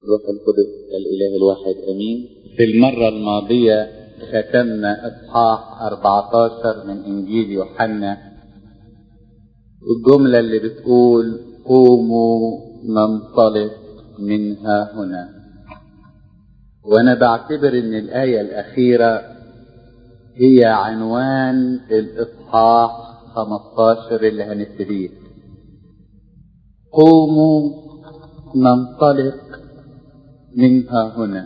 روح القدس الإله الواحد أمين في المرة الماضية ختمنا إصحاح 14 من إنجيل يوحنا الجملة اللي بتقول قوموا ننطلق منها هنا وأنا بعتبر إن الآية الأخيرة هي عنوان الإصحاح 15 اللي هنبتديه قوموا ننطلق منها هنا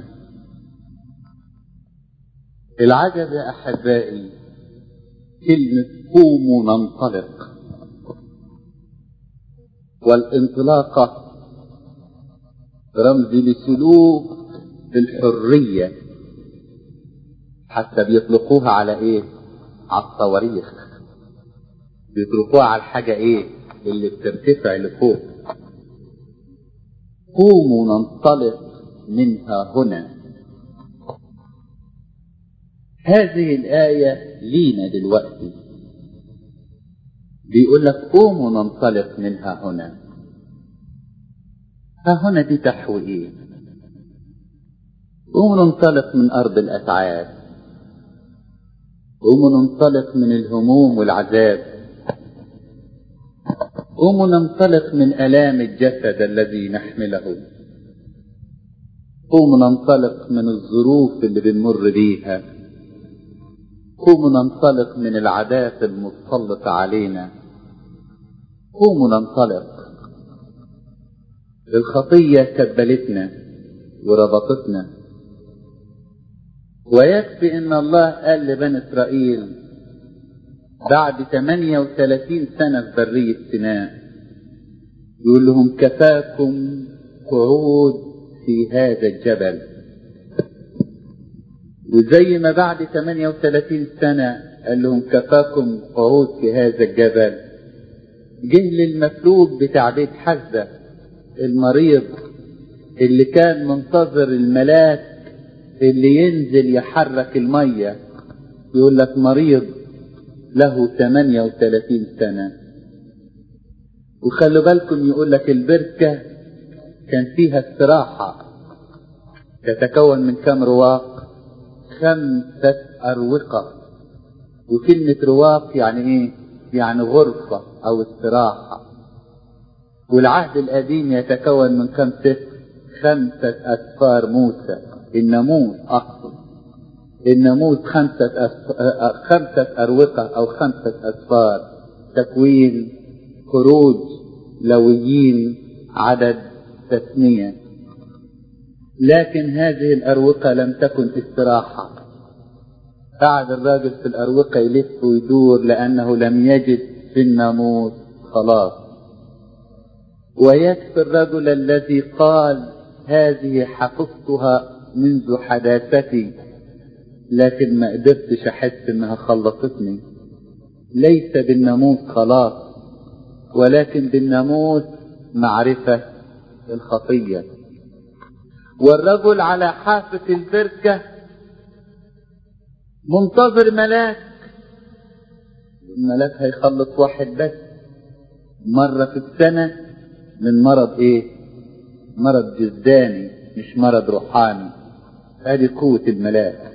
العجب يا أحبائي كلمة قوموا ننطلق والانطلاقة رمز لسلوك الحرية حتى بيطلقوها على ايه على الصواريخ بيطلقوها على الحاجة ايه اللي بترتفع لفوق قوموا ننطلق منها هنا هذه الآية لينا دلوقتي بيقول لك قوموا ننطلق منها هنا ها هنا دي تحوي ايه قوموا ننطلق من أرض الأتعاب قوموا ننطلق من الهموم والعذاب قوموا ننطلق من آلام الجسد الذي نحمله قوموا ننطلق من الظروف اللي بنمر بيها قوموا ننطلق من العادات المتسلطة علينا قوموا ننطلق الخطية كبلتنا وربطتنا ويكفي ان الله قال لبني اسرائيل بعد 38 سنة في برية سيناء يقول لهم كفاكم قعود في هذا الجبل وزي ما بعد 38 سنة قال لهم كفاكم قعود في هذا الجبل جه للمفلوج بتاع بيت حزة المريض اللي كان منتظر الملاك اللي ينزل يحرك المية يقول لك مريض له 38 سنة وخلوا بالكم يقول لك البركة كان فيها استراحة تتكون من كم رواق خمسة أروقة وكلمة رواق يعني إيه؟ يعني غرفة أو استراحة والعهد القديم يتكون من كم سفر؟ خمسة أسفار موسى الناموس أقصد الناموس خمسة أسف... خمسة أروقة أو خمسة أسفار تكوين خروج لويين عدد تثنية لكن هذه الأروقة لم تكن استراحة قعد الراجل في الأروقة يلف ويدور لأنه لم يجد في الناموس خلاص ويكفي الرجل الذي قال هذه حفظتها منذ حداثتي لكن ما قدرتش احس انها خلصتني ليس بالناموس خلاص ولكن بالناموس معرفة الخطية والرجل على حافة البركة منتظر ملاك الملاك هيخلص واحد بس مرة في السنة من مرض ايه مرض جسداني مش مرض روحاني هذه قوة الملاك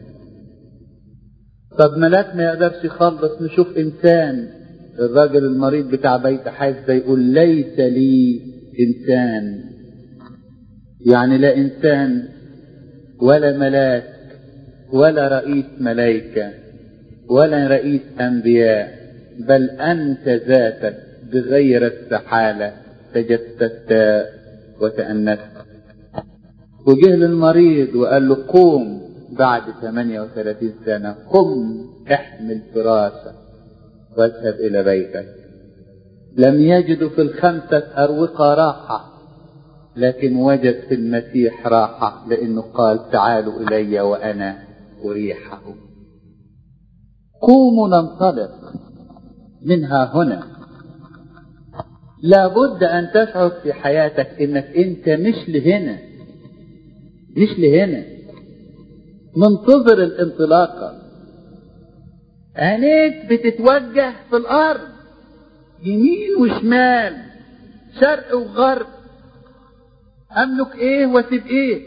طب ملاك ما يقدرش يخلص نشوف انسان الراجل المريض بتاع بيت حاج ده يقول ليس لي انسان يعني لا انسان ولا ملاك ولا رئيس ملائكة ولا رئيس انبياء بل انت ذاتك بغير السحالة تجسدت وتأنست وجه للمريض وقال له قوم بعد 38 سنة قم احمل فراشك واذهب إلى بيتك لم يجدوا في الخمسة أروقة راحة لكن وجد في المسيح راحة لأنه قال تعالوا إلي وأنا أريحه قوموا ننطلق منها هنا لابد أن تشعر في حياتك إنك أنت مش لهنا مش لهنا منتظر الانطلاقة عينيك بتتوجه في الأرض يمين وشمال شرق وغرب املك ايه واسيب ايه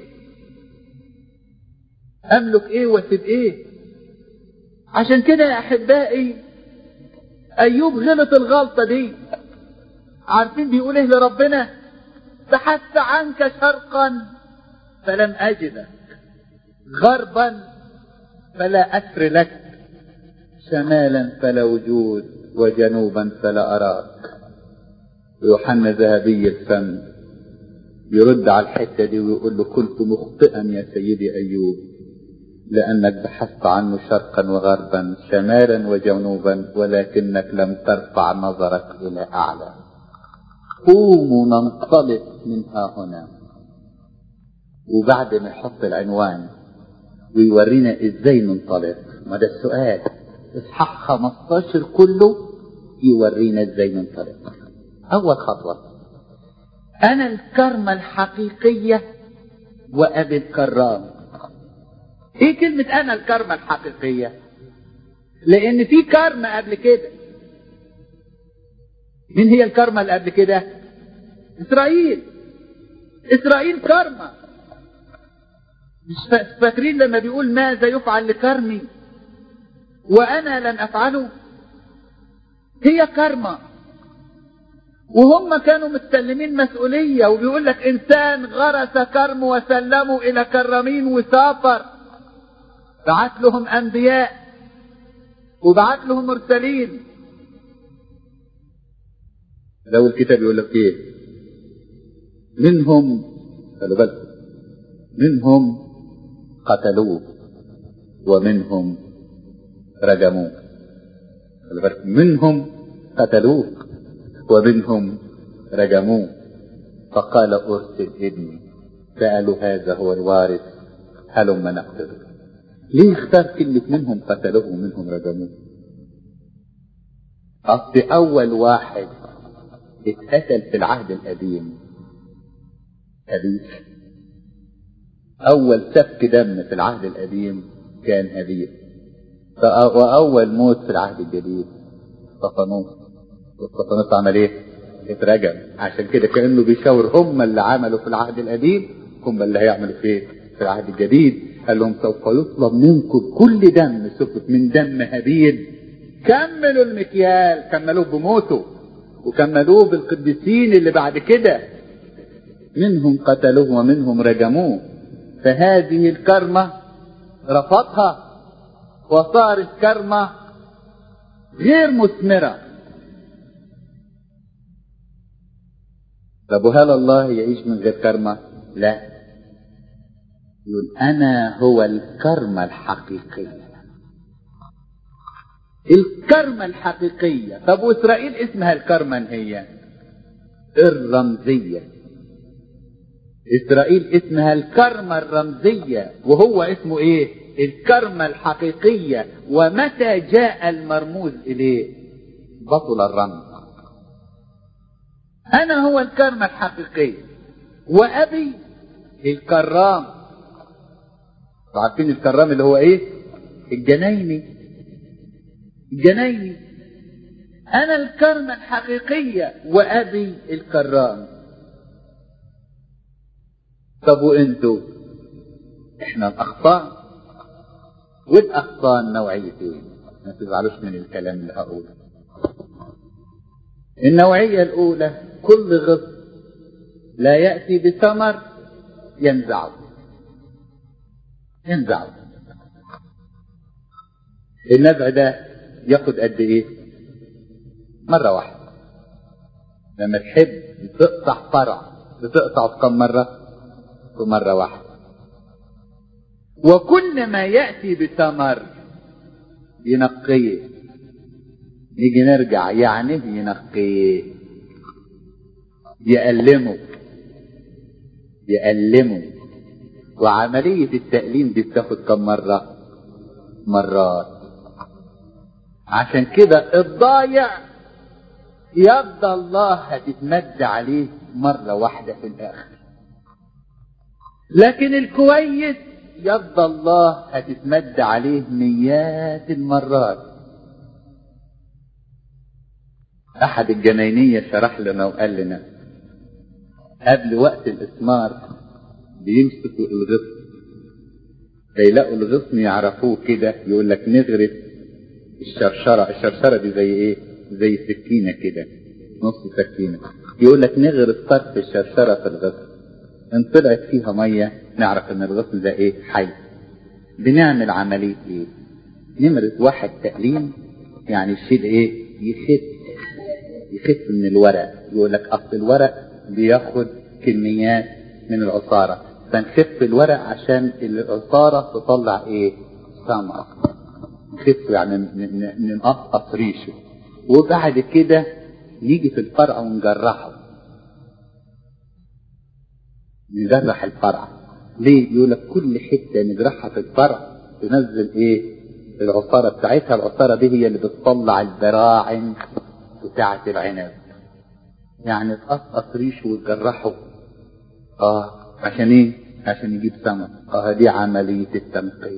املك ايه واسيب ايه عشان كده يا احبائي ايوب غلط الغلطه دي عارفين بيقول ايه لربنا بحثت عنك شرقا فلم اجدك غربا فلا اثر لك شمالا فلا وجود وجنوبا فلا اراك يوحنا ذهبي الفم يرد على الحته دي ويقول له كنت مخطئا يا سيدي ايوب لانك بحثت عنه شرقا وغربا شمالا وجنوبا ولكنك لم ترفع نظرك الى اعلى قوموا ننطلق من ها هنا وبعد ما يحط العنوان ويورينا ازاي ننطلق ما ده السؤال اصحاح 15 كله يورينا ازاي ننطلق اول خطوه انا الكرمه الحقيقيه وابي الكرام ايه كلمه انا الكرمه الحقيقيه لان في كرمه قبل كده مين هي الكرمه اللي قبل كده اسرائيل اسرائيل كرمه مش فاكرين لما بيقول ماذا يفعل لكرمي وانا لن افعله هي كرمه وهم كانوا مستلمين مسؤولية وبيقول لك إنسان غرس كرم وسلموا إلى كرمين وسافر بعت لهم أنبياء وبعت لهم مرسلين لو الكتاب يقول لك إيه منهم خلي بالكم منهم قتلوه ومنهم رجموه خلي بالكم منهم قتلوه ومنهم رجموه فقال ارسل ابني سالوا هذا هو الوارث هلم نقتله ليه اختار كلمة منهم قتلوه ومنهم رجموه أصل أول واحد اتقتل في العهد القديم هابيل أول سفك دم في العهد القديم كان هابيل وأول موت في العهد الجديد صفنوس والصفنوس عمل ايه؟ اترجم عشان كده كانه بيشاور هم اللي عملوا في العهد القديم هم اللي هيعملوا فيه في العهد الجديد قال لهم سوف يطلب منكم كل دم سكت من دم هابيل كملوا المكيال كملوه بموته وكملوه بالقديسين اللي بعد كده منهم قتلوه ومنهم رجموه فهذه الكرمة رفضها وصارت كرمة غير مثمره طب وهل الله يعيش من غير كرمة؟ لا يقول أنا هو الكرمة الحقيقية الكرمة الحقيقية طب وإسرائيل اسمها الكرمة هي الرمزية إسرائيل اسمها الكرمة الرمزية وهو اسمه إيه الكرمة الحقيقية ومتى جاء المرموز إليه بطل الرمز أنا هو الكرمة الحقيقية وأبي الكرام عارفين الكرام اللي هو إيه؟ الجنايني الجنايني أنا الكرمة الحقيقية وأبي الكرام طب وأنتوا؟ إحنا الأخطاء والأخطاء نوعيتين ما تزعلوش من الكلام اللي هقوله النوعية الأولى كل غصن لا يأتي بثمر ينزعه ينزعه النزع ده ياخد قد ايه مرة واحدة لما تحب تقطع فرع بتقطعه في كم مرة في مرة واحدة وكل ما يأتي بثمر ينقيه نيجي نرجع يعني ينقيه يألمه يألمه وعملية التأليم دي بتاخد كم مرة مرات عشان كده الضايع يد الله هتتمد عليه مرة واحدة في الآخر لكن الكويس يد الله هتتمد عليه مئات المرات أحد الجناينية شرح لنا وقال لنا قبل وقت الإثمار بيمسكوا الغصن فيلاقوا الغصن يعرفوه كده يقول لك نغرس الشرشرة الشرشرة دي زي ايه زي سكينة كده نص سكينة يقول لك نغرس طرف الشرشرة في الغصن ان طلعت فيها مية نعرف ان الغصن ده ايه حي بنعمل عملية ايه نمرة واحد تقليم يعني يشيل ايه يخف يخف من الورق يقول لك اصل الورق بياخد كميات من العصارة فنخف الورق عشان العصارة تطلع ايه ثمرة نخف يعني ننقص ريشه وبعد كده نيجي في الفرع ونجرحه نجرح الفرع ليه يقول لك كل حتة نجرحها في الفرع تنزل ايه العصارة بتاعتها العصارة دي هي اللي بتطلع البراعم بتاعة العنب يعني تقصقص ريشه وتجرحه اه عشان ايه عشان يجيب ثمر اه دي عملية التنقية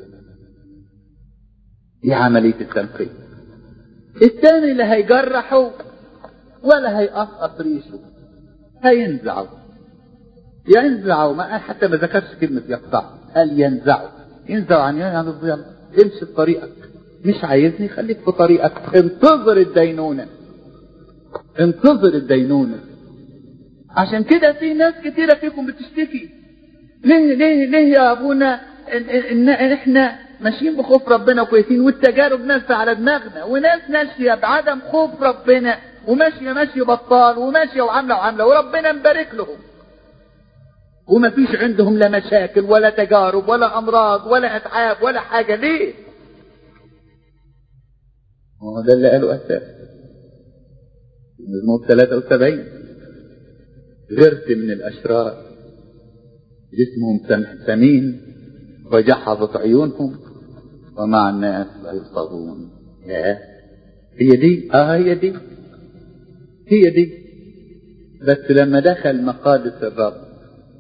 دي عملية التنقية الثاني اللي هيجرحه ولا هيقصقص ريشه هينزعه ينزعه ما حتى ما ذكرش كلمة يقطع قال ينزعه ينزعه عن يعني يلا امشي في طريقك مش عايزني خليك في طريقك انتظر الدينونة انتظر الدينونة عشان كده في ناس كتيرة فيكم بتشتكي ليه ليه ليه يا ابونا إن, إن, إن احنا ماشيين بخوف ربنا كويسين والتجارب نازله على دماغنا وناس ماشيه بعدم خوف ربنا وماشيه ماشيه بطال وماشيه وعامله وعامله وربنا مبارك لهم وما فيش عندهم لا مشاكل ولا تجارب ولا امراض ولا اتعاب ولا حاجه ليه؟ هو ده اللي قاله اساس مزمور 73 غرت من الاشرار جسمهم سمين وجحظت عيونهم ومع الناس لا يصابون يا هي دي اه هي دي هي دي بس لما دخل مقادس الرب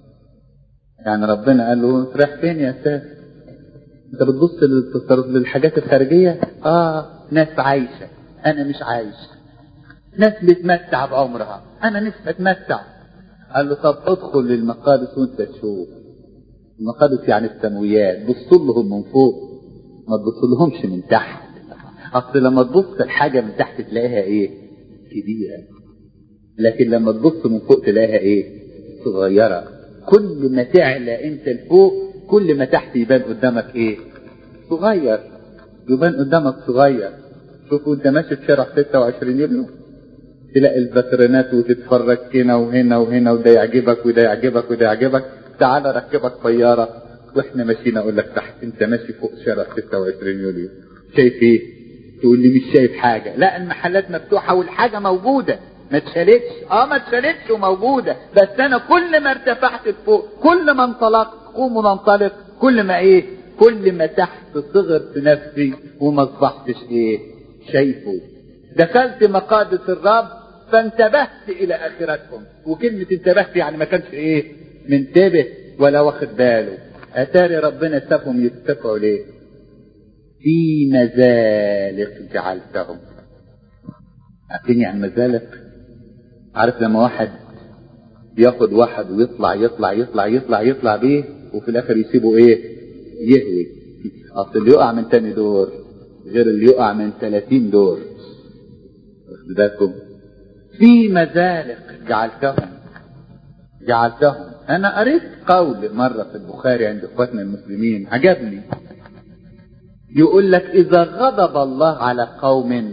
يعني ربنا قال له رايح فين يا سيف انت بتبص للحاجات الخارجية اه ناس عايشة انا مش عايش ناس بتمتع بعمرها انا نفسي اتمتع قال له طب ادخل للمقادس وانت تشوف المقادس يعني السمويات بص لهم من فوق ما تبص لهمش من تحت اصل لما تبص الحاجة من تحت تلاقيها ايه كبيرة لكن لما تبص من فوق تلاقيها ايه صغيرة كل ما تعلى انت لفوق كل ما تحت يبان قدامك ايه صغير يبان قدامك صغير شوفوا انت ماشي في شارع 26 يوليو تلاقي الباترينات وتتفرج هنا وهنا وهنا وده يعجبك وده يعجبك وده يعجبك تعال ركبك طيارة واحنا ماشيين اقول لك تحت انت ماشي فوق شارع 26 يوليو شايف ايه تقول لي مش شايف حاجة لا المحلات مفتوحة والحاجة موجودة ما اتشالتش اه ما اتشالتش وموجودة بس انا كل ما ارتفعت لفوق كل ما انطلقت قوم وننطلق كل ما ايه كل ما تحت صغر في نفسي وما اصبحتش ايه شايفه دخلت مقادس الرب فانتبهت الى اخرتهم وكلمة انتبهت يعني ما كانش ايه منتبه ولا واخد باله اتاري ربنا سابهم يتفقوا ليه في مزالق جعلتهم عارفين يعني مزالق عارف لما واحد ياخد واحد ويطلع يطلع يطلع يطلع يطلع بيه وفي الاخر يسيبه ايه يهوي اصل اللي يقع من تاني دور غير اللي يقع من 30 دور واخد بالكم في مزالق جعلتهم جعلتهم انا قريت قول مرة في البخاري عند اخواتنا المسلمين عجبني يقول لك اذا غضب الله على قوم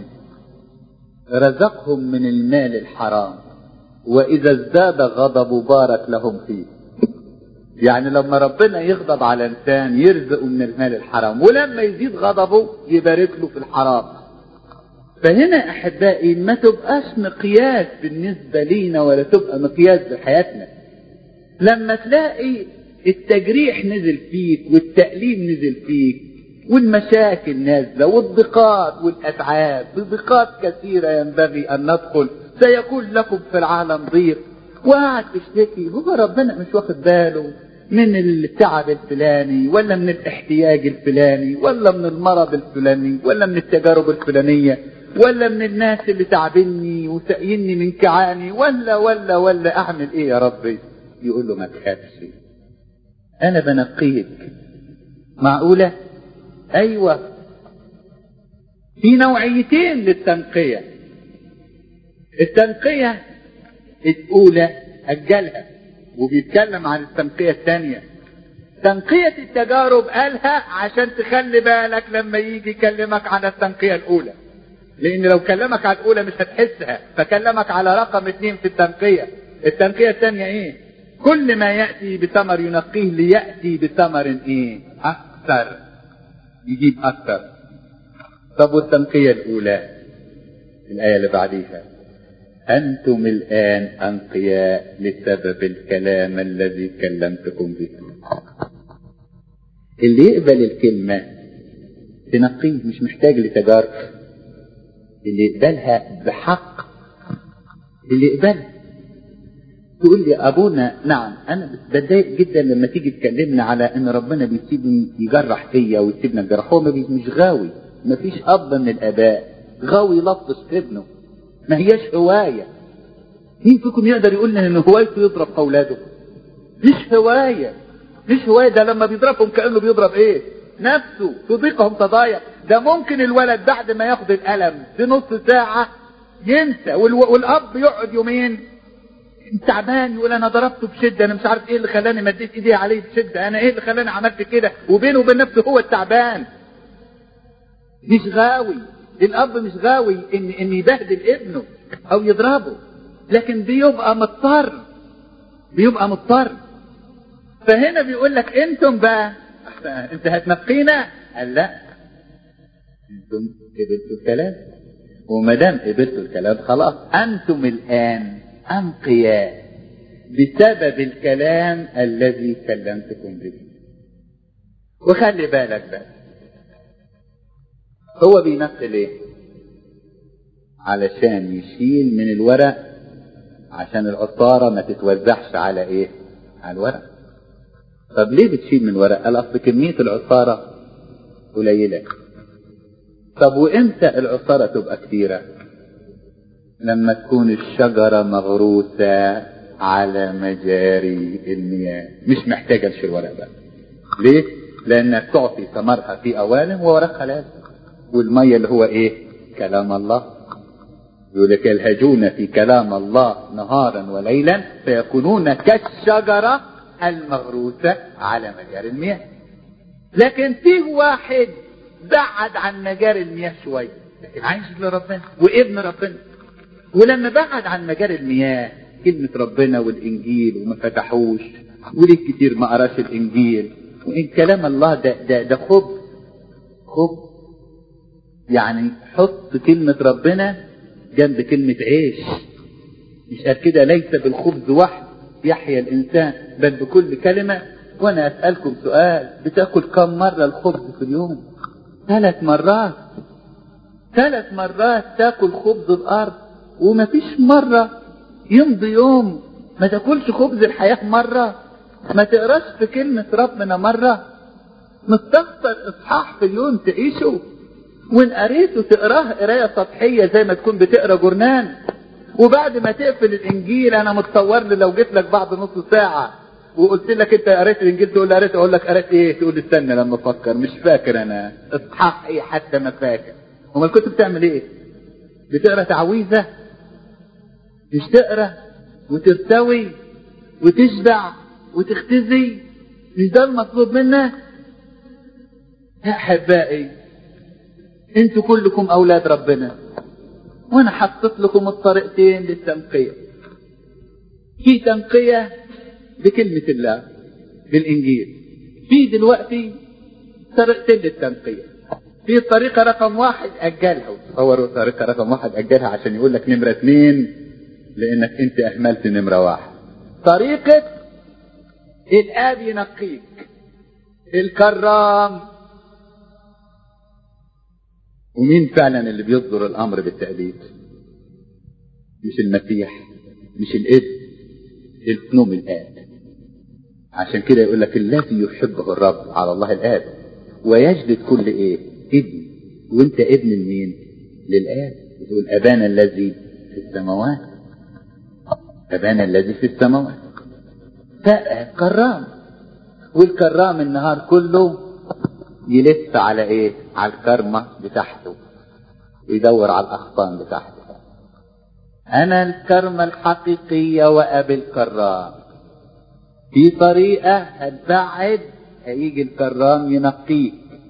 رزقهم من المال الحرام واذا ازداد غضب بارك لهم فيه يعني لما ربنا يغضب على انسان يرزقه من المال الحرام ولما يزيد غضبه يبارك له في الحرام فهنا احبائي ما تبقاش مقياس بالنسبه لينا ولا تبقى مقياس بحياتنا لما تلاقي التجريح نزل فيك والتأليم نزل فيك والمشاكل نازلة والضيقات والأتعاب بضيقات كثيرة ينبغي أن ندخل سيكون لكم في العالم ضيق وقاعد تشتكي هو ربنا مش واخد باله من التعب الفلاني ولا من الاحتياج الفلاني ولا من المرض الفلاني ولا من التجارب الفلانية ولا من الناس اللي تعبني وسقيني من كعاني ولا ولا ولا اعمل ايه يا ربي يقول له ما تخافش انا بنقيك معقولة ايوه في نوعيتين للتنقية التنقية الاولى اجلها وبيتكلم عن التنقية الثانية تنقية التجارب قالها عشان تخلي بالك لما يجي يكلمك عن التنقية الاولى لان لو كلمك على الاولى مش هتحسها فكلمك على رقم اثنين في التنقية التنقية الثانية ايه كل ما يأتي بثمر ينقيه ليأتي بثمر ايه اكثر يجيب اكثر طب والتنقية الاولى الاية اللي بعديها انتم الان انقياء بسبب الكلام الذي كلمتكم به اللي يقبل الكلمة تنقيه مش محتاج لتجارب اللي يقبلها بحق اللي يقبلها تقول لي ابونا نعم انا بتضايق جدا لما تيجي تكلمنا على ان ربنا بيسيبني يجرح فيا ويسيبنا نجرح هو مش غاوي ما فيش اب من الاباء غاوي يلطش في ابنه ما هياش هوايه مين فيكم يقدر يقول لنا ان هوايته يضرب اولاده مش هوايه مش هوايه ده لما بيضربهم كانه بيضرب ايه نفسه تضيقهم تضايق ده ممكن الولد بعد ما ياخد القلم بنص ساعه ينسى والاب يقعد يومين تعبان يقول انا ضربته بشده انا مش عارف ايه اللي خلاني مديت ايدي عليه بشده انا ايه اللي خلاني عملت كده وبينه وبين نفسه هو التعبان مش غاوي الاب مش غاوي ان ان يبهدل ابنه او يضربه لكن بيبقى مضطر بيبقى مضطر فهنا بيقول لك انتم بقى انت هتنقينا قال لا انتم قبلتوا الكلام وما دام قبلتوا الكلام خلاص انتم الان انقياء بسبب الكلام الذي كلمتكم به وخلي بالك بقى هو بينقي ليه علشان يشيل من الورق عشان العطارة ما تتوزعش على ايه على الورق طب ليه بتشيل من الورق قال اصل كمية العطارة قليلة طب وامتى العطارة تبقى كثيرة لما تكون الشجرة مغروسة على مجاري المياه مش محتاجة تشيل ورق بقى ليه لانها تعطي ثمرها في اوانه وورقها لازم والمية اللي هو ايه كلام الله يقول لك يلهجون في كلام الله نهارا وليلا فيكونون كالشجرة المغروسة على مجاري المياه لكن فيه واحد بعد عن مجاري المياه شوية لكن عايش لربنا وابن ربنا ولما بعد عن مجاري المياه كلمة ربنا والإنجيل وما فتحوش وليه كتير ما قراش الإنجيل وإن كلام الله ده ده ده خبز خبز يعني حط كلمة ربنا جنب كلمة عيش مش قال كده ليس بالخبز وحد يحيا الإنسان بل بكل كلمة وأنا أسألكم سؤال بتاكل كم مرة الخبز في اليوم ثلاث مرات ثلاث مرات تاكل خبز الأرض وما فيش مرة يمضي يوم ما تاكلش خبز الحياة مرة ما تقراش في كلمة ربنا مرة مستخسر إصحاح في اليوم تعيشه وإن قريته تقراه قراية سطحية زي ما تكون بتقرا جورنان وبعد ما تقفل الإنجيل أنا متصور لي لو جيت لك بعد نص ساعة وقلت لك أنت قريت الإنجيل تقول لي قريت أقول لك قريت إيه تقول لي استنى لما أفكر مش فاكر أنا إصحاح إيه حتى ما فاكر أمال كنت بتعمل إيه؟ بتقرا تعويذة مش تقرا وترتوي وتشبع وتختزي مش ده المطلوب منا يا احبائي انتوا كلكم اولاد ربنا وانا حطيت لكم الطريقتين للتنقيه في تنقيه بكلمه الله بالانجيل في دلوقتي طريقتين للتنقيه في طريقه رقم واحد اجلها تصوروا طريقه رقم واحد اجلها عشان يقول لك نمره اثنين لانك انت اهملت نمره واحد طريقه الاب ينقيك الكرام ومين فعلا اللي بيصدر الامر بالتأديب مش المسيح مش الابن النوم الاب عشان كده يقول لك الذي يحبه الرب على الله الاب ويجلد كل ايه ابن وانت ابن لمين للاب بتقول ابانا الذي في السماوات ابانا الذي في السماوات فكرام والكرام النهار كله يلف على ايه على الكرمة بتاعته ويدور على الاغصان بتاعته انا الكرمة الحقيقية وابي الكرام في طريقة هتبعد هيجي الكرام ينقيك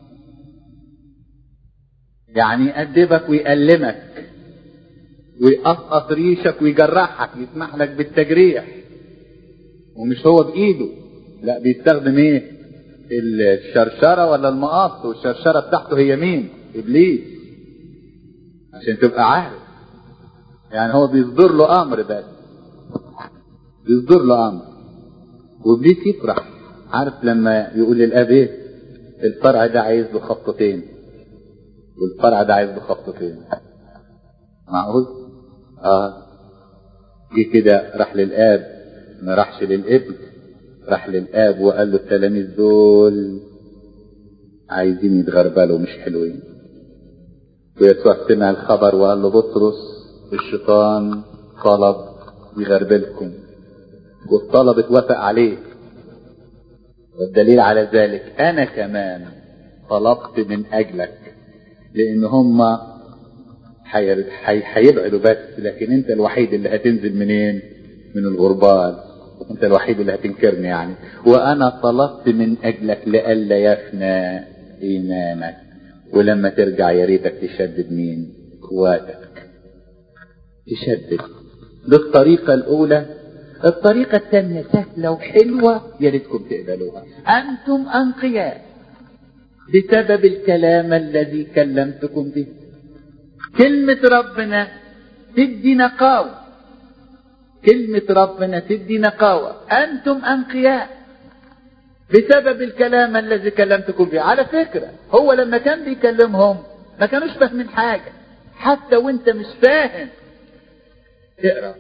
يعني يأدبك ويألمك ويقصقص ريشك ويجرحك يسمح لك بالتجريح ومش هو بإيده لا بيستخدم ايه الشرشرة ولا المقص والشرشرة بتاعته هي مين إبليس عشان تبقى عارف يعني هو بيصدر له أمر بس بيصدر له أمر وإبليس يفرح عارف لما يقول للأب ايه الفرع ده عايز له خطتين والفرع ده عايز له خطتين معقول اه جه كده راح للاب ما راحش للابن راح للاب وقال له التلاميذ دول عايزين يتغربلوا مش حلوين ويسوع سمع الخبر وقال له بطرس الشيطان طلب يغربلكم والطلب اتوافق عليه والدليل على ذلك انا كمان طلبت من اجلك لان هم هيبعدوا بس لكن انت الوحيد اللي هتنزل منين من الغربال انت الوحيد اللي هتنكرني يعني وانا طلبت من اجلك لئلا يفنى ايمانك ولما ترجع يا ريتك تشدد مين قواتك تشدد بالطريقة الاولى الطريقة الثانية سهلة وحلوة يا ريتكم تقبلوها انتم انقياء بسبب الكلام الذي كلمتكم به كلمة ربنا تدي نقاوة كلمة ربنا تدي نقاوة أنتم أنقياء بسبب الكلام الذي كلمتكم به على فكرة هو لما كان بيكلمهم ما كانوش فاهمين حاجة حتى وانت مش فاهم اقرا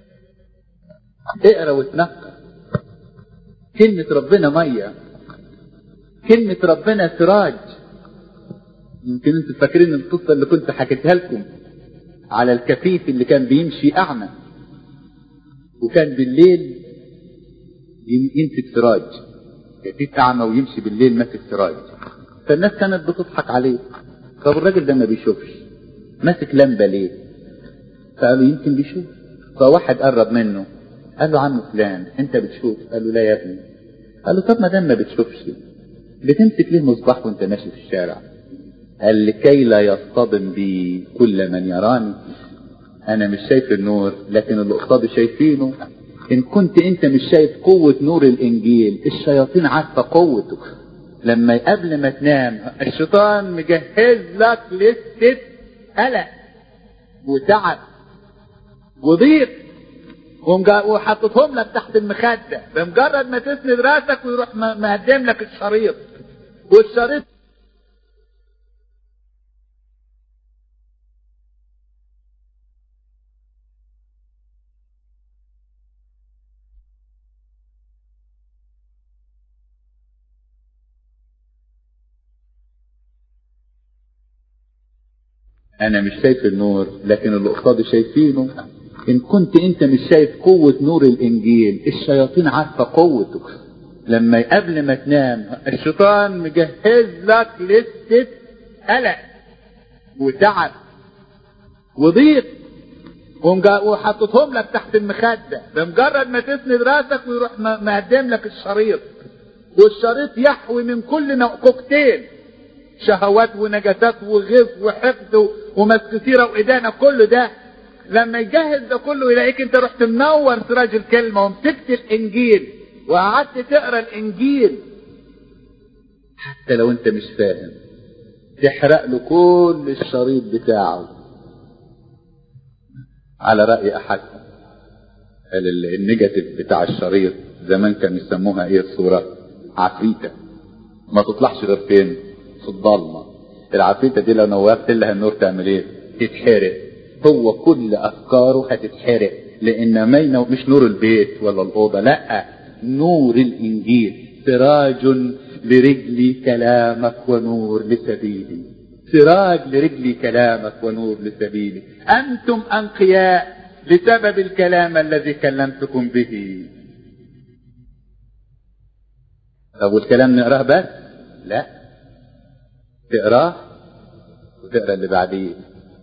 اقرا وتنقى كلمة ربنا مية كلمة ربنا سراج يمكن انتوا فاكرين القصة اللي كنت حكيتها لكم على الكفيف اللي كان بيمشي أعمى وكان بالليل يمسك سراج كفيف أعمى ويمشي بالليل ماسك سراج فالناس كانت بتضحك عليه طب الراجل ده ما بيشوفش ماسك لمبة ليه؟ فقالوا يمكن بيشوف فواحد قرب منه قال له عم فلان انت بتشوف قال له لا يا ابني قال له طب ما دام ما بتشوفش بتمسك ليه مصباح وانت ماشي في الشارع قال لكي لا يصطدم بي كل من يراني انا مش شايف النور لكن اللي قصادي شايفينه ان كنت انت مش شايف قوة نور الانجيل الشياطين عارفة قوته لما قبل ما تنام الشيطان مجهز لك لستة قلق وتعب وضيق وحطتهم لك تحت المخدة بمجرد ما تسند راسك ويروح مقدم لك الشريط والشريط انا مش شايف النور لكن اللي قصادي شايفينه ان كنت انت مش شايف قوة نور الانجيل الشياطين عارفة قوته لما قبل ما تنام الشيطان مجهز لك لستة قلق وتعب وضيق وحطتهم لك تحت المخدة بمجرد ما تسند راسك ويروح مقدم لك الشريط والشريط يحوي من كل نوع كوكتيل شهوات ونجاسات وغيظ وحقد ومس سيره وإدانة كل ده لما يجهز ده كله يلاقيك انت رحت منور سراج الكلمة ومسكت الانجيل وقعدت تقرا الانجيل حتى لو انت مش فاهم تحرق له كل الشريط بتاعه على رأي احدهم النيجاتيف بتاع الشريط زمان كانوا يسموها ايه الصورة عفريتة ما تطلعش غير فين في الضلمة العفريتة دي لو نورت لها النور تعمل ايه تتحرق هو كل افكاره هتتحرق لان ما مش نور البيت ولا الاوضه لا نور الانجيل سراج لرجلي كلامك ونور لسبيلي سراج لرجلي كلامك ونور لسبيلي انتم انقياء بسبب الكلام الذي كلمتكم به طب والكلام نقراه بس لا تقراه وتقرا اللي بعديه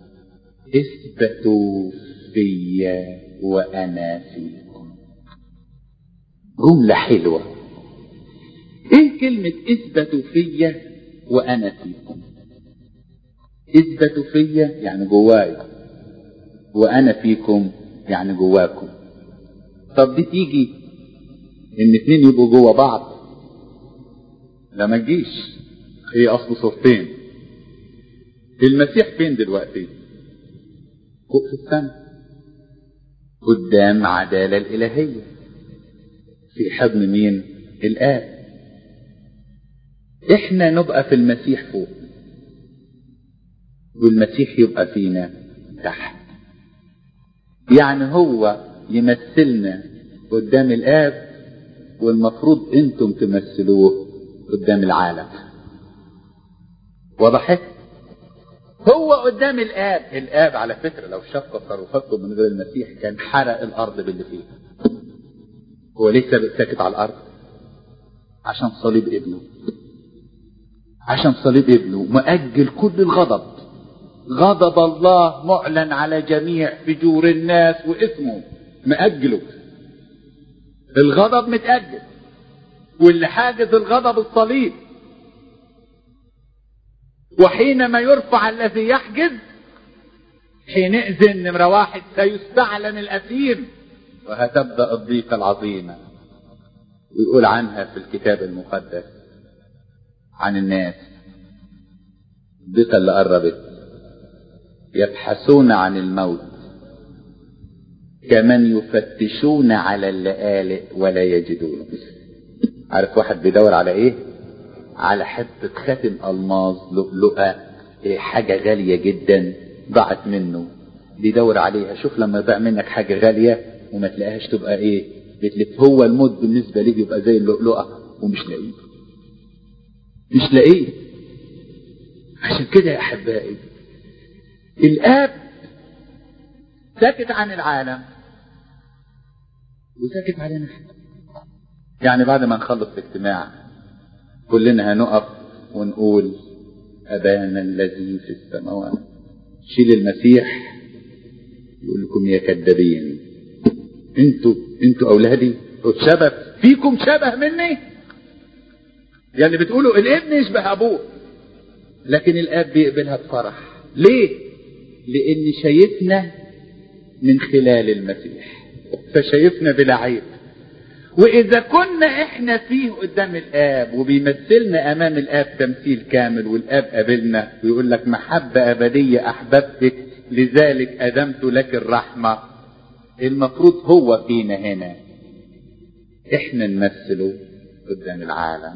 اثبتوا فيا وانا فيكم جمله حلوه ايه كلمه اثبتوا فيا وانا فيكم اثبتوا فيا يعني جواي وانا فيكم يعني جواكم طب دي تيجي ان اتنين يبقوا جوا بعض لا ما تجيش هي اصل صورتين المسيح فين دلوقتي فوق في السماء قدام عدالة الإلهية في حضن مين الآب احنا نبقى في المسيح فوق والمسيح يبقى فينا تحت يعني هو يمثلنا قدام الآب والمفروض انتم تمثلوه قدام العالم وضحت هو قدام الآب الآب على فكرة لو شاف تصرفاتكم من غير المسيح كان حرق الأرض باللي فيها هو لسه ساكت على الأرض عشان صليب ابنه عشان صليب ابنه مؤجل كل الغضب غضب الله معلن على جميع فجور الناس واسمه مأجله الغضب متأجل واللي حاجز الغضب الصليب وحينما يرفع الذي يحجز حينئذ نمرة واحد سيستعلن الأثيم وهتبدأ الضيقة العظيمة ويقول عنها في الكتاب المقدس عن الناس الضيقة اللي قربت يبحثون عن الموت كمن يفتشون على اللآلئ ولا يجدونه عارف واحد بيدور على ايه على حتة خاتم ألماظ لؤلؤة إيه حاجة غالية جدا ضاعت منه بيدور عليها شوف لما ضاع منك حاجة غالية وما تلاقيهاش تبقى ايه بتلف هو الموت بالنسبة ليه بيبقى زي اللؤلؤة ومش لاقيه مش لاقيه عشان كده يا أحبائي الآب ساكت عن العالم وساكت علينا يعني بعد ما نخلص الاجتماع كلنا هنقف ونقول أبانا الذي في السماوات شيل المسيح يقول لكم يا كذابين انتوا انتوا اولادي شبه فيكم شبه مني يعني بتقولوا الابن يشبه ابوه لكن الاب بيقبلها بفرح ليه لان شايفنا من خلال المسيح فشايفنا بلا عيب واذا كنا احنا فيه قدام الاب وبيمثلنا امام الاب تمثيل كامل والاب قابلنا ويقول لك محبة ابدية احببتك لذلك ادمت لك الرحمة المفروض هو فينا هنا احنا نمثله قدام العالم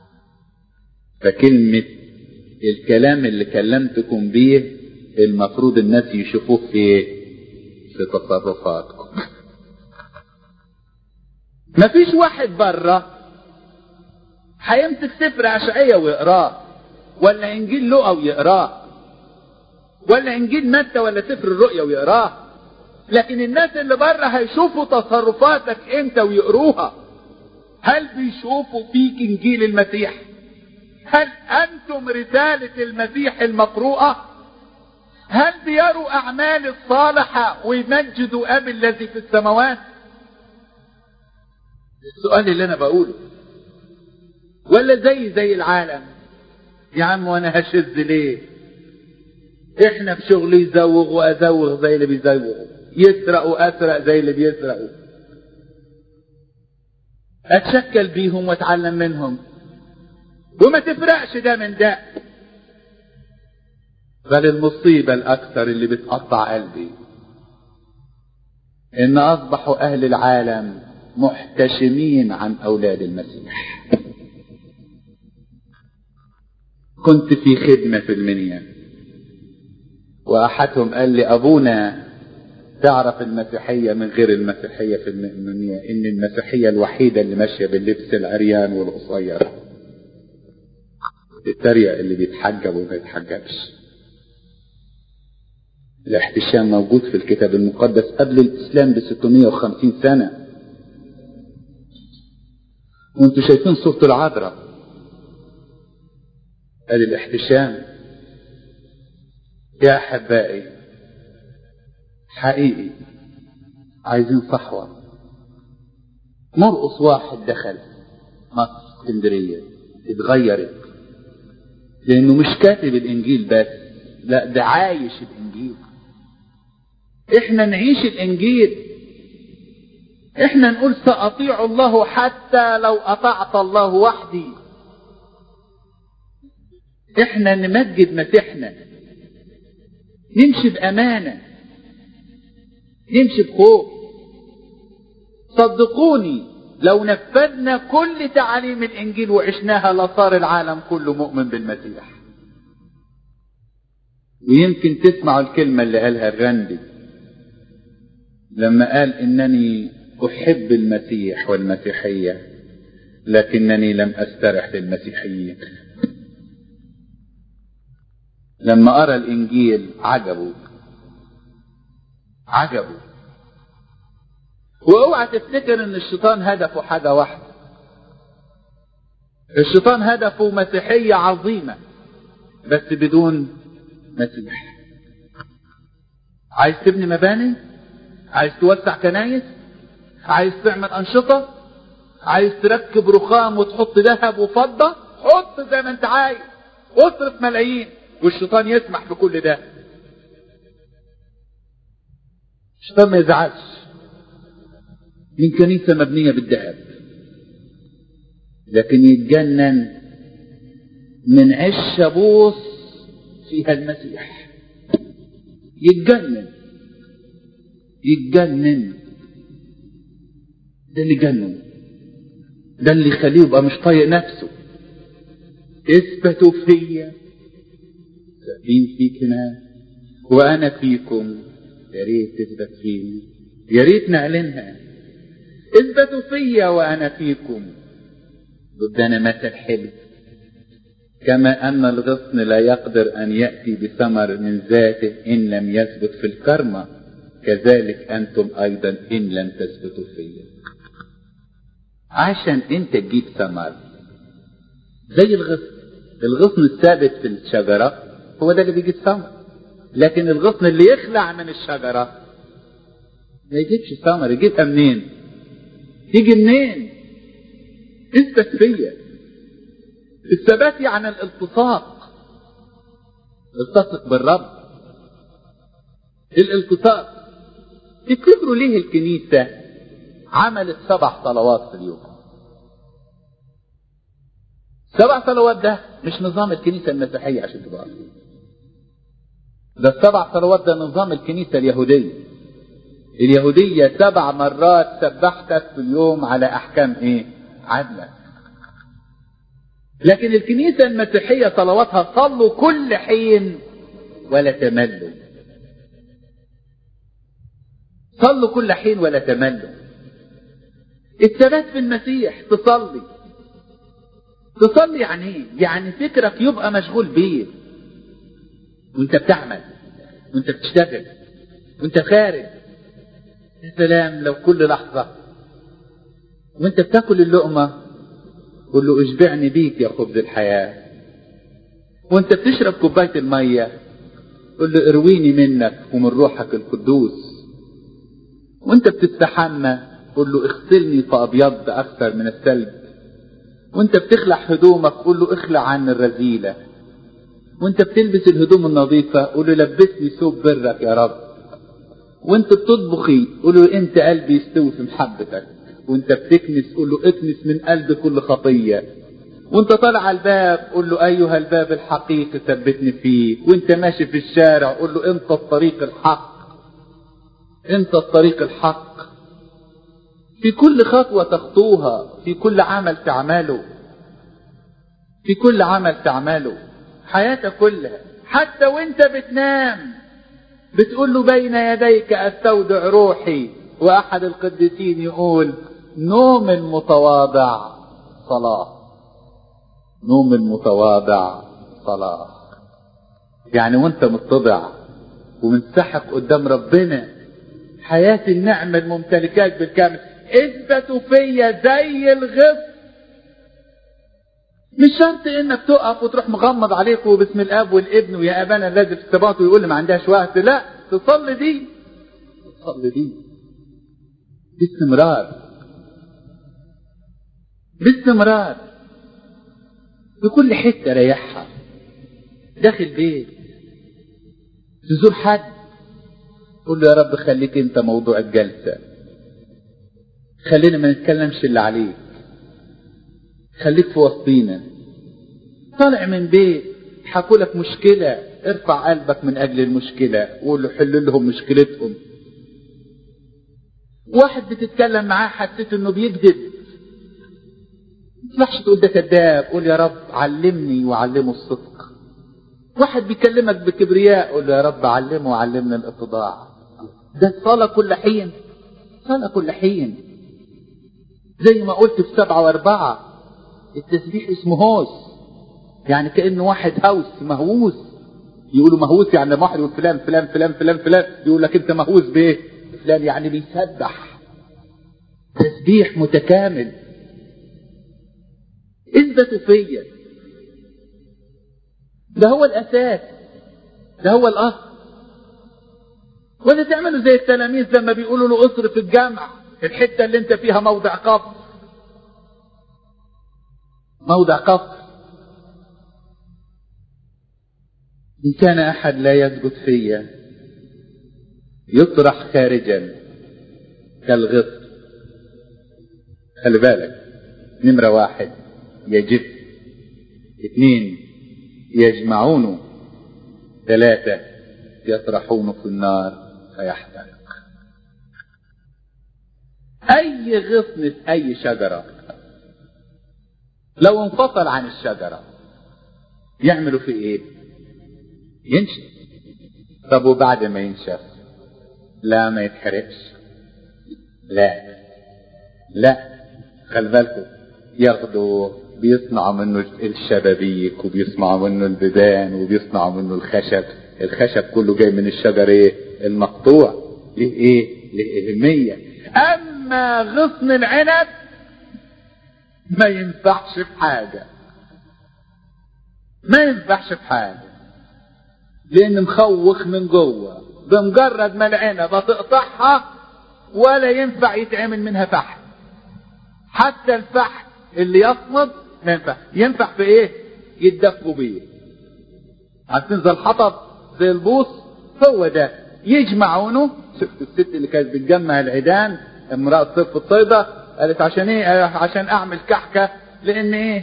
فكلمة الكلام اللي كلمتكم بيه المفروض الناس يشوفوه في في تصرفاتكم مفيش واحد بره هيمسك سفر اشعية ويقراه ولا انجيل لوقا ويقراه ولا انجيل متى ولا سفر الرؤيا ويقراه لكن الناس اللي بره هيشوفوا تصرفاتك انت ويقروها هل بيشوفوا فيك انجيل المسيح هل انتم رسالة المسيح المقروءة هل بيروا اعمال الصالحة ويمجدوا ابي الذي في السماوات السؤال اللي انا بقوله ولا زي زي العالم يا عم وانا هشذ ليه احنا في شغلي يزوغ وازوغ زي اللي بيزوغوا يسرقوا اسرق زي اللي بيسرقوا اتشكل بيهم واتعلم منهم وما تفرقش ده من ده بل المصيبة الأكثر اللي بتقطع قلبي إن أصبحوا أهل العالم محتشمين عن أولاد المسيح كنت في خدمة في المنيا وأحدهم قال لي أبونا تعرف المسيحية من غير المسيحية في المنيا إن المسيحية الوحيدة اللي ماشية باللبس العريان والقصير التريق اللي بيتحجب وما يتحجبش الاحتشام موجود في الكتاب المقدس قبل الإسلام ب 650 سنة وانتوا شايفين صورة العذراء قال الاحتشام يا احبائي حقيقي عايزين صحوة مرقص واحد دخل مصر اسكندرية اتغيرت لانه مش كاتب الانجيل بس لا ده عايش الانجيل احنا نعيش الانجيل احنا نقول ساطيع الله حتى لو اطعت الله وحدي احنا نمجد مسيحنا نمشي بامانه نمشي بخوف صدقوني لو نفذنا كل تعاليم الانجيل وعشناها لصار العالم كله مؤمن بالمسيح ويمكن تسمعوا الكلمه اللي قالها الرندي لما قال انني احب المسيح والمسيحيه لكنني لم استرح للمسيحيين لما ارى الانجيل عجبه عجبه واوعى تفتكر ان الشيطان هدفه حاجه واحده الشيطان هدفه مسيحيه عظيمه بس بدون مسيح عايز تبني مباني عايز توسع كنايس عايز تعمل انشطه عايز تركب رخام وتحط ذهب وفضه حط زي ما انت عايز اصرف ملايين والشيطان يسمح بكل ده الشيطان ما يزعلش من كنيسة مبنية بالذهب لكن يتجنن من عش بوص فيها المسيح يتجنن يتجنن ده اللي جنن ده اللي يخليه يبقى مش طايق نفسه اثبتوا فيا ثابتين فيكنا وانا فيكم يا ريت تثبت فينا يا ريت نعلنها اثبتوا فيا وانا فيكم ضدنا مثل حلو كما ان الغصن لا يقدر ان ياتي بثمر من ذاته ان لم يثبت في الكرمه كذلك انتم ايضا ان لم تثبتوا فيا عشان انت تجيب ثمر زي الغصن الغصن الثابت في الشجره هو ده اللي بيجيب ثمر لكن الغصن اللي يخلع من الشجره ما يجيبش ثمر يجيبها منين تيجي منين اثبت فيا الثبات يعني الالتصاق التصق بالرب الالتصاق تفتكروا ليه الكنيسة عملت سبع صلوات في اليوم سبع صلوات ده مش نظام الكنيسة المسيحية عشان تبقى عارفين ده السبع صلوات ده نظام الكنيسة اليهودية اليهودية سبع مرات سبحتك في اليوم على أحكام إيه؟ عدلة. لكن الكنيسة المسيحية صلواتها صلوا كل حين ولا تملوا. صلوا كل حين ولا تملوا. الثبات في المسيح تصلي. تصلي يعني ايه؟ يعني فكرك يبقى مشغول بيه. وانت بتعمل وانت بتشتغل وانت خارج يا سلام لو كل لحظة وانت بتاكل اللقمة قول له اشبعني بيك يا خبز الحياة وانت بتشرب كوباية المية قول له ارويني منك ومن روحك القدوس وانت بتستحمى قول له اغسلني فابيض اكثر من الثلج وانت بتخلع هدومك قول له اخلع عن الرذيلة وانت بتلبس الهدوم النظيفة قول له لبسني ثوب برك يا رب وانت بتطبخي قول له انت قلبي يستوي في محبتك وانت بتكنس قول له اكنس من قلب كل خطيه وانت طالع على الباب قول له ايها الباب الحقيقي ثبتني فيه وانت ماشي في الشارع قول له انت الطريق الحق انت الطريق الحق في كل خطوه تخطوها في كل عمل تعمله في كل عمل تعمله حياتك كلها حتى وانت بتنام بتقول له بين يديك استودع روحي واحد القديسين يقول نوم المتواضع صلاه نوم المتواضع صلاه يعني وانت متضع ومنسحق قدام ربنا حياة النعمة الممتلكات بالكامل اثبتوا فيا زي الغصن مش شرط انك تقف وتروح مغمض عليك وباسم الاب والابن ويا ابانا الذي في السماوات ويقول لي ما عندهاش وقت لا تصلي دي تصلي دي باستمرار باستمرار في كل حته ريحها داخل بيت تزور حد قول له يا رب خليك انت موضوع الجلسه خلينا ما نتكلمش اللي عليك خليك في وسطينا طالع من بيت حكوا لك مشكلة ارفع قلبك من أجل المشكلة وقول له حل لهم مشكلتهم واحد بتتكلم معاه حسيت انه بيكذب ما تقول ده كذاب قول يا رب علمني وعلمه الصدق واحد بيكلمك بكبرياء قول له يا رب علمه وعلمنا الاتضاع ده صلاة كل حين صلاة كل حين زي ما قلت في سبعة واربعة التسبيح اسمه هوس يعني كأنه واحد هوس مهووس يقولوا مهووس يعني لما واحد يقول فلان فلان فلان فلان فلان يقول لك انت مهووس بايه؟ فلان يعني بيسبح تسبيح متكامل اثبتوا فيا ده هو الاساس ده هو الاصل ولا تعملوا زي التلاميذ لما بيقولوا له اصرف الجمع الحته اللي انت فيها موضع قبر موضع قبر إن كان أحد لا يسجد فيا يطرح خارجا كالغط خلي بالك نمرة واحد يجف اثنين يجمعونه ثلاثة يطرحونه في النار فيحترق أي غصن في أي شجرة لو انفصل عن الشجرة يعملوا في ايه ينشف طب وبعد ما ينشف لا ما يتحرقش لا لا خلي بالكم ياخدوا بيصنعوا منه الشبابيك وبيصنعوا منه البيبان وبيصنعوا منه الخشب الخشب كله جاي من الشجر ايه المقطوع ليه ايه ليه اهمية اما غصن العنب ما ينفعش في حاجة ما ينفعش في حاجة لأن مخوخ من جوه بمجرد ما العنبة تقطعها ولا ينفع يتعمل منها فحم حتى الفحم اللي يصمد ما ينفع ينفع في ايه يتدفوا بيه هتنزل الحطب زي البوص هو ده يجمعونه شفت الست اللي كانت بتجمع العيدان امرأة صف الصيدة قالت عشان ايه عشان اعمل كحكة لان ايه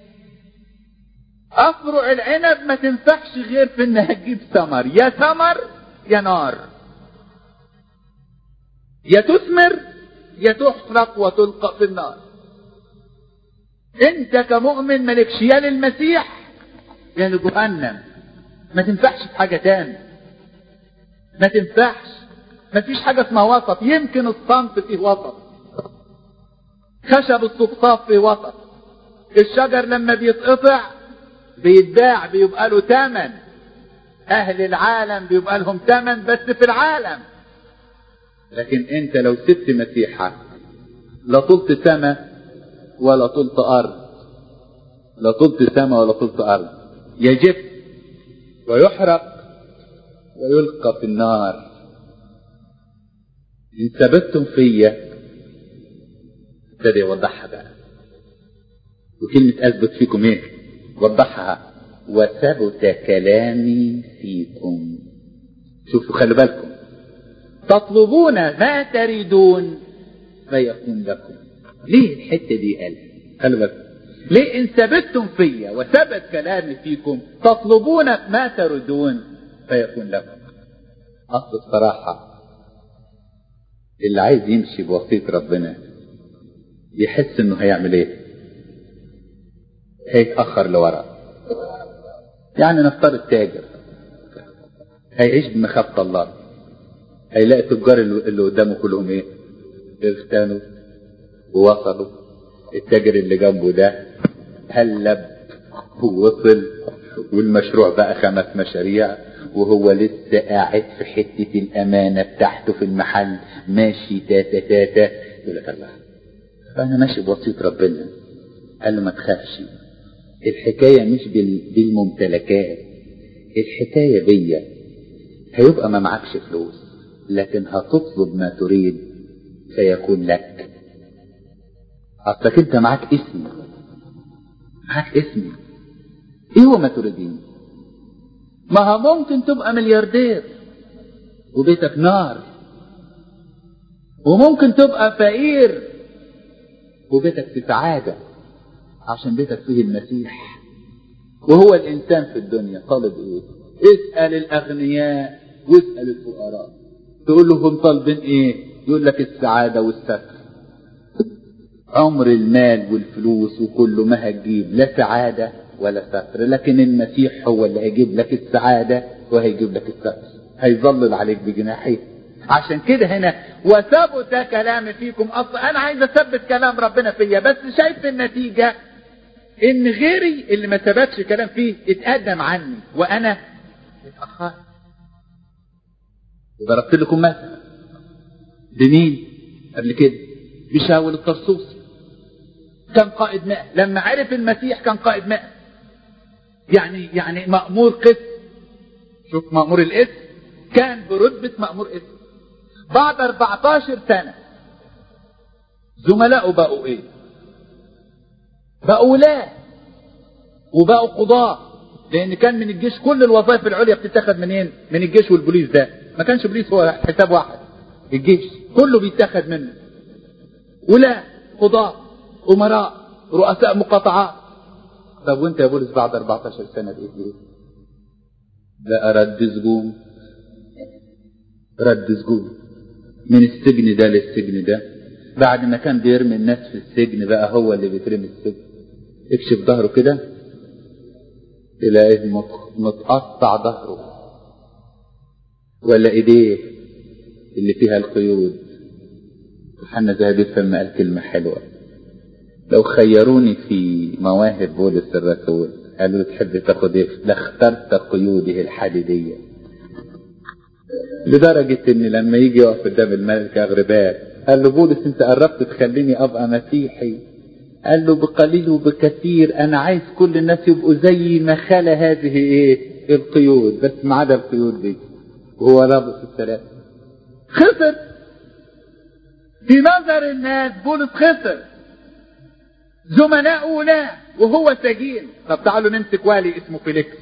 افرع العنب ما تنفعش غير في انها تجيب ثمر يا ثمر يا نار يا تثمر يا تحرق وتلقى في النار انت كمؤمن مالكش يا للمسيح يا لجهنم ما تنفعش في حاجة تاني ما تنفعش ما فيش حاجة اسمها وسط يمكن الصنف فيه وسط خشب الصفصاف فيه وسط الشجر لما بيتقطع بيتباع بيبقى له ثمن اهل العالم بيبقى لهم ثمن بس في العالم لكن انت لو سبت مسيحك لا طلت سما ولا طلت ارض لا طلت سما ولا طلت ارض يجف ويحرق ويلقى في النار ان ثبتتم فيا ابتدى يوضحها بقى وكلمة أثبت فيكم إيه؟ وضحها وثبت كلامي فيكم شوفوا خلوا بالكم تطلبون ما تريدون فيكون لكم ليه الحتة دي قال خلوا بالكم ليه إن ثبتتم فيا وثبت كلامي فيكم تطلبون ما تريدون فيكون لكم أصل الصراحة اللي عايز يمشي بوصية ربنا يحس انه هيعمل ايه هيتأخر لورا يعني نفترض تاجر هيعيش بمخافة الله هيلاقي التجار اللي قدامه كلهم ايه اغتنوا ووصلوا التاجر اللي جنبه ده هلب ووصل والمشروع بقى خمس مشاريع وهو لسه قاعد في حتة الأمانة بتاعته في المحل ماشي تاتا تاتا يقول لك الله فأنا ماشي بوصية ربنا قال له ما تخافش الحكاية مش بالممتلكات الحكاية بيا هيبقى ما معكش فلوس لكن هتطلب ما تريد فيكون لك اصلك انت معاك اسم معاك اسم ايه هو ما تريدين ما هو ممكن تبقى ملياردير وبيتك نار وممكن تبقى فقير وبيتك في سعادة عشان بيتك فيه المسيح وهو الإنسان في الدنيا طالب إيه؟ اسأل الأغنياء واسأل الفقراء تقول لهم طالبين إيه؟ يقول لك السعادة والستر عمر المال والفلوس وكله ما هتجيب لا سعادة ولا ستر لكن المسيح هو اللي هيجيب لك السعادة وهيجيب لك الستر هيظلل عليك بجناحيه عشان كده هنا وثبت كلامي فيكم اصلا انا عايز اثبت كلام ربنا فيا بس شايف النتيجة ان غيري اللي ما ثبتش كلام فيه اتقدم عني وانا اتأخرت وضربت لكم مثل بمين قبل كده بشاول الطرسوسي كان قائد مئة لما عرف المسيح كان قائد مئة يعني يعني مأمور قسم شوف مأمور الاسم كان برتبة مأمور اسم بعد 14 سنة زملائه بقوا ايه بقوا ولاة وبقوا قضاة لان كان من الجيش كل الوظائف العليا بتتاخد منين من الجيش والبوليس ده ما كانش بوليس هو حساب واحد الجيش كله بيتاخد منه ولاة قضاة امراء رؤساء مقاطعات طب وانت يا بولس بعد 14 سنة بقيت ايه لا رد سجون رد سجون من السجن ده للسجن ده بعد ما كان بيرمي الناس في السجن بقى هو اللي بيترمي السجن اكشف ظهره كده تلاقيه متقطع ظهره ولا ايديه اللي فيها القيود حنا ذهب يفهم قال كلمة حلوة لو خيروني في مواهب بولس الرسول قالوا تحب تاخد ايه لاخترت قيوده الحديدية لدرجة ان لما يجي يقف قدام الملك اغربال قال له بولس انت قربت تخليني ابقى مسيحي قال له بقليل وبكثير انا عايز كل الناس يبقوا زي ما خلى هذه ايه القيود بس ما عدا القيود دي وهو رابط الثلاثة خسر في نظر الناس بولس خسر زملائه لا وهو سجين طب تعالوا نمسك والي اسمه فيليكس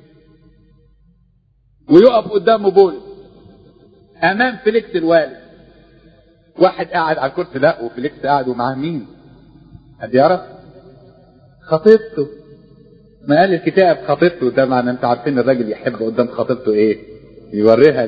ويقف قدامه بولس امام فيليكس الوالي واحد قاعد على الكرسي لا وفيليكس قاعد ومعاه مين حد يعرف خطيبته ما قال الكتاب خطيبته ده معنى انت عارفين الراجل يحب قدام خطيبته ايه يوريها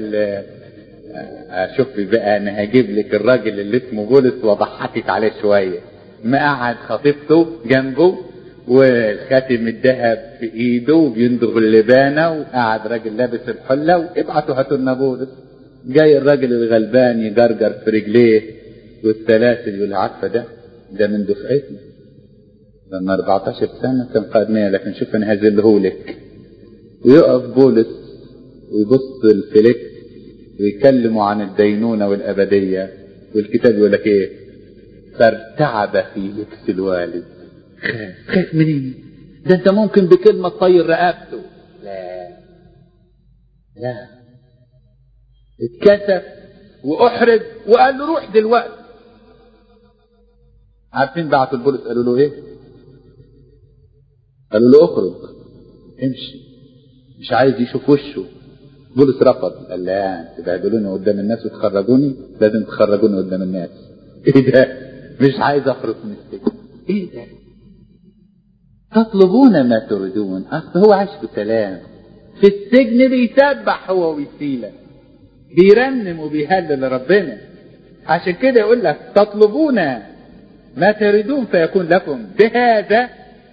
شوف بقى انا هجيب لك الراجل اللي اسمه بولس واضحكك عليه شويه ما قعد خطيبته جنبه والخاتم الذهب في ايده وبيندغ اللبانه وقعد راجل لابس الحله وابعتوا هاتوا لنا بولس جاي الراجل الغلبان يجرجر في رجليه والسلاسل يقول عارفه ده ده من دفعتي لما 14 سنه كان قائد مية لكن شوف انا هذلهولك ويقف بولس ويبص الفليكس ويكلموا عن الدينونه والابديه والكتاب يقول لك ايه فارتعب فيليكس الوالد خاف خاف منين ده انت ممكن بكلمه تطير رقبته لا لا اتكسف واحرج وقال له روح دلوقتي عارفين بعتوا البولس قالوا له ايه قالوا له اخرج امشي مش عايز يشوف وشه بولس رفض قال لا تبهدلوني قدام الناس وتخرجوني لازم تخرجوني قدام الناس ايه ده مش عايز اخرج من السجن ايه ده تطلبون ما تريدون اصل هو عايش بسلام في السجن بيسبح هو ويسيلة بيرنم وبيهلل ربنا عشان كده يقول لك تطلبون ما تريدون فيكون لكم بهذا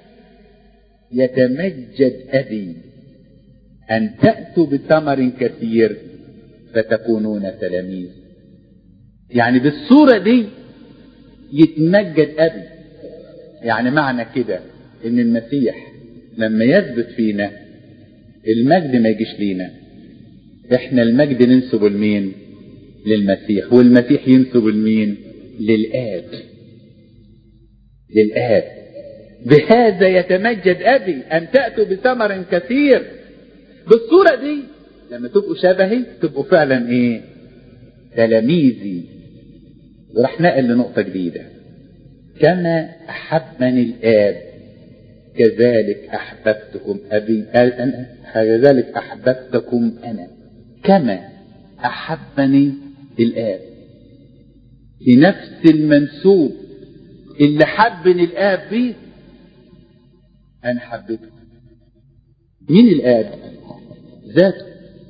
يتمجد أبي أن تأتوا بثمر كثير فتكونون تلاميذ يعني بالصورة دي يتمجد أبي يعني معنى كده إن المسيح لما يثبت فينا المجد ما يجيش لينا احنا المجد ننسب لمين للمسيح والمسيح ينسب لمين للآب للآب بهذا يتمجد أبي أن تأتوا بثمر كثير بالصورة دي لما تبقوا شبهي تبقوا فعلا إيه تلاميذي وراح نقل لنقطة جديدة كما أحبني الآب كذلك أحببتكم أبي أنا كذلك أحببتكم أنا كما أحبني الآب في نفس المنسوب اللي حبني الآب بيه أنا حبيته مين الآب؟ ذاته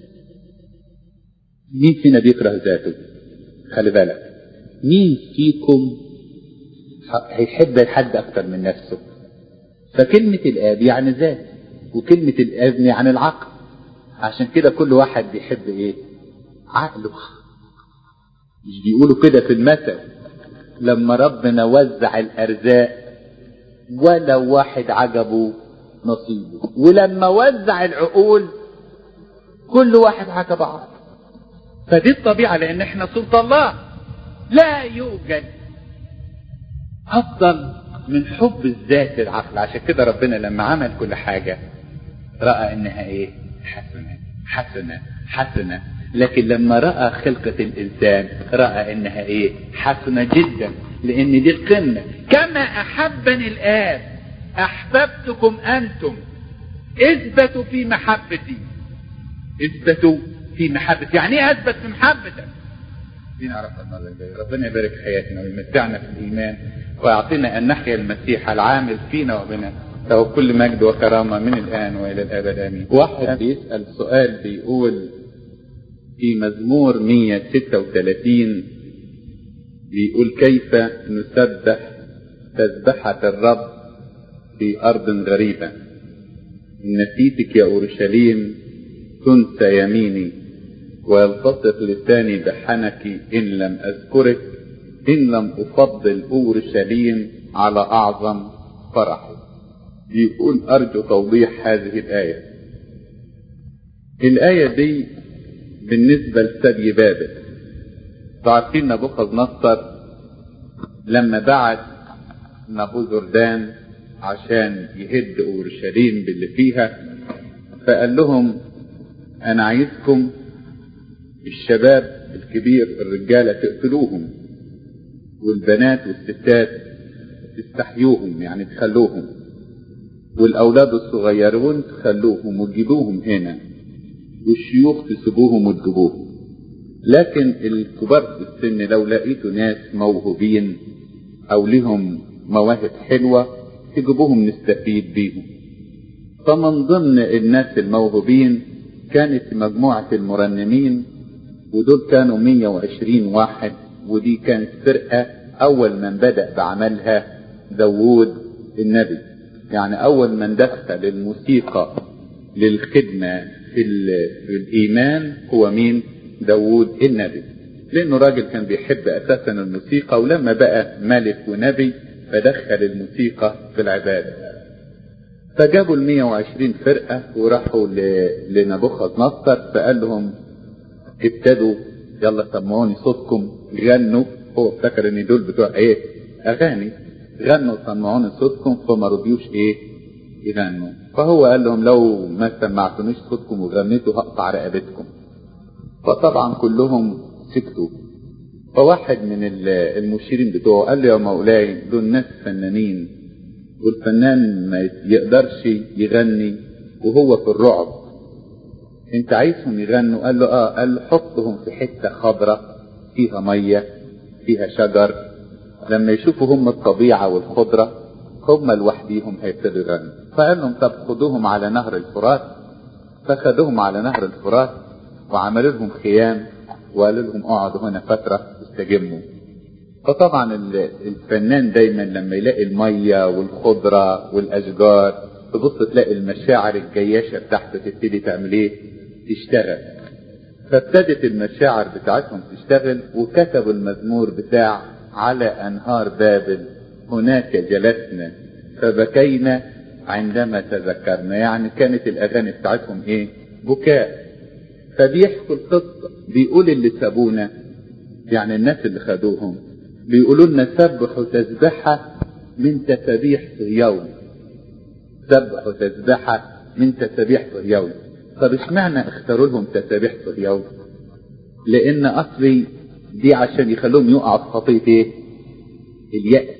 مين فينا بيكره ذاته؟ خلي بالك مين فيكم هيحب حد أكتر من نفسه؟ فكلمة الآب يعني ذات وكلمة الابن يعني العقل عشان كده كل واحد بيحب ايه؟ عقله مش بيقولوا كده في المثل لما ربنا وزع الأرزاق ولا واحد عجبه نصيبه ولما وزع العقول كل واحد عجب عقله فدي الطبيعة لأن احنا سلطة الله لا يوجد أفضل من حب الذات العقل عشان كده ربنا لما عمل كل حاجة رأى إنها إيه حسنة حسنة حسنة لكن لما رأى خلقة الإنسان رأى إنها إيه حسنة جدا لأن دي القمة كما أحبني الآب أحببتكم أنتم اثبتوا في محبتي اثبتوا في محبتي يعني ايه اثبت في محبتك دي نعرفها المرة الجاية ربنا يبارك حياتنا ويمتعنا في الإيمان ويعطينا أن نحيا المسيح العامل فينا وبنا له كل مجد وكرامة من الآن وإلى الأبد آمين واحد بيسأل سؤال بيقول في مزمور 136 بيقول كيف نسبح تسبحة الرب في أرض غريبة إن نسيتك يا أورشليم تنسى يميني ويلتصق لساني بحنك إن لم أذكرك إن لم أفضل أورشليم على أعظم فرحي يقول أرجو توضيح هذه الآية الآية دي بالنسبة لسبي بابل تعرفين نبوخذ نصر لما بعت نبو زردان عشان يهد أورشليم باللي فيها فقال لهم أنا عايزكم الشباب الكبير الرجالة تقتلوهم والبنات والستات تستحيوهم يعني تخلوهم والأولاد الصغيرون تخلوهم وتجيبوهم هنا والشيوخ تسيبوهم وتجيبوهم لكن الكبار في السن لو لقيتوا ناس موهوبين أو لهم مواهب حلوة تجيبوهم نستفيد بيهم فمن ضمن الناس الموهوبين كانت مجموعة المرنمين ودول كانوا 120 واحد ودي كانت فرقة أول من بدأ بعملها داوود النبي يعني أول من دخل الموسيقى للخدمة في, في الإيمان هو مين؟ داوود النبي لأنه راجل كان بيحب أساسا الموسيقى ولما بقى ملك ونبي فدخل الموسيقى في العبادة فجابوا ال 120 فرقة وراحوا لنبوخذ نصر فقال لهم ابتدوا يلا سمعوني صوتكم غنوا هو افتكر ان دول بتوع ايه اغاني غنوا سمعوني صوتكم فما رضيوش ايه يغنوا فهو قال لهم لو ما سمعتونيش صوتكم وغنيتوا هقطع رقبتكم فطبعا كلهم سكتوا فواحد من المشيرين بتوعه قال له يا مولاي دول ناس فنانين والفنان ما يقدرش يغني وهو في الرعب انت عايزهم يغنوا قال له اه قال له حطهم في حته خضراء فيها ميه فيها شجر لما يشوفوا هم الطبيعه والخضره هم لوحديهم هيبتدوا يغنوا فقال لهم طب خدوهم على نهر الفرات فخدوهم على نهر الفرات وعملوا لهم خيام وقالوا لهم اقعدوا هنا فتره استجموا فطبعا الفنان دايما لما يلاقي الميه والخضره والاشجار تبص تلاقي المشاعر الجياشه بتاعته تبتدي تعمل ايه؟ تشتغل فابتدت المشاعر بتاعتهم تشتغل وكتبوا المزمور بتاع على انهار بابل هناك جلسنا فبكينا عندما تذكرنا يعني كانت الاغاني بتاعتهم ايه؟ بكاء فبيحكوا القصه بيقول اللي سابونا يعني الناس اللي خدوهم بيقولوا لنا سبحوا تسبحه من تسابيح صهيون سبحوا تسبحة من تسابيح صهيون طب اشمعنى اختاروا لهم تسابيح صهيون لان اصلي دي عشان يخلوهم يقعوا في خطية ايه اليأس